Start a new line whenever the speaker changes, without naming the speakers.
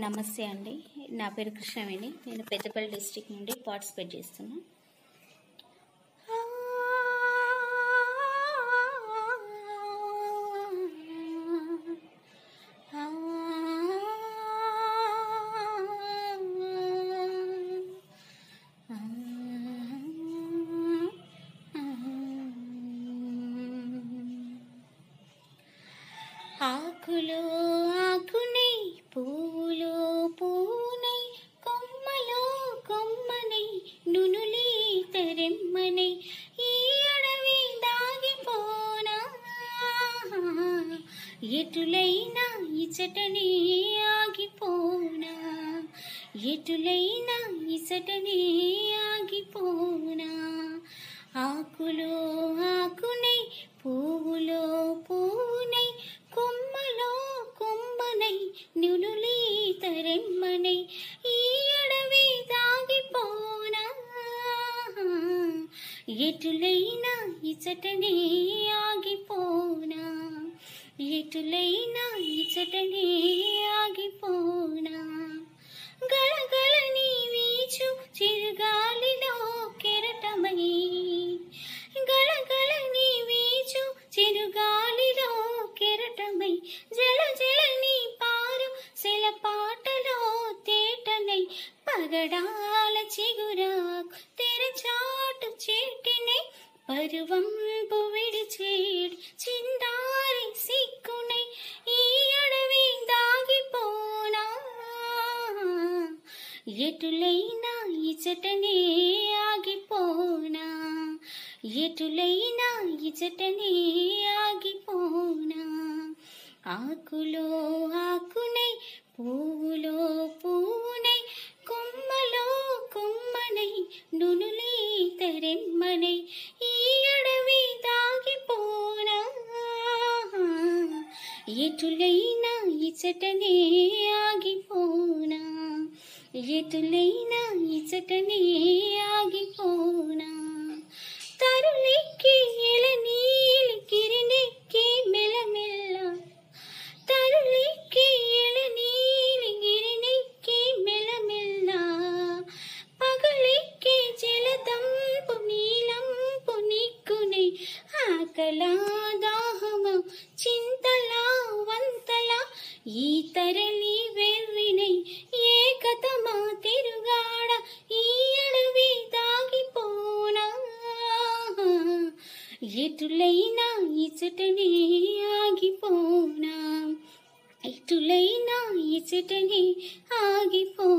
నమస్తే అండి నా పేరు కృష్ణవేణి నేను పెద్దపల్లి డిస్టిక్ నుండి పార్టిసిపేట్ చేస్తున్నా ఆకులో ఆకునై పువ్వులో పువ్వునై కొమ్మలో కొమ్మనై నునులి తెరెమ్మనై ఈ అడవి దాగిపోనా ఎటులైనా ఇచటనే ఆగిపోనా ఎటులైనా ఇచటనే ఆగిపోనా ఆకులో ఆకునై పువ్వులో పువ్వునై కొమ్మలో కొమ్మనై నునులి తరెమ్మనై ఈ అడవి దాగిపోనా ఎటులైనా ఇచటనే ఆగిపోనా ఎటులైనా ఇచటనే ఆగిపోనా గళగళని వీచు చిరుగాలిలో కెరటమై గళగళని వీచు చిరుగాలిలో కెరటమై జల జలని పారు శిలపాటలో తేటనై పగడాల చిగురాకు తెరచాటు చేటినై పరువంపు విడిచేడు చిందారి సిగ్గునై ఈ అడవి దాగిపోనా ఎటులైనా ఇచటనే ఆగిపోనా ఎటులైనా ఇచటనే ఆగిపోనా ఆకులో ఆకునై పువ్వులో పువ్వునై కొమ్మలో కొమ్మనై నునులి తెరెమ్మనై ఈ అడవి దాగిపోనా ఎటులైనా ఇచటనే ఆగిపోనా ఎటులైనా ఇచటనే ఆగిపోనా తరులెక్కి ఎలనీలి గిరినెక్కి మెలమెల్ల తరులెక్కి ఎలనీలి గిరినెక్కి మెలమెల్ల పగలెక్కి జలదంపు నీలంపు నిక్కునే ఆకలా దాహమ చింతలా వంతలా ఈ తరలి వెర్రినై ఏకతమా తిరుగాడ ఈ అడవి దాగిపోనా ఎటులైనా ఇచటనే ఆగిపోనా ఎటులైనా ఇచటనే ఆగిపో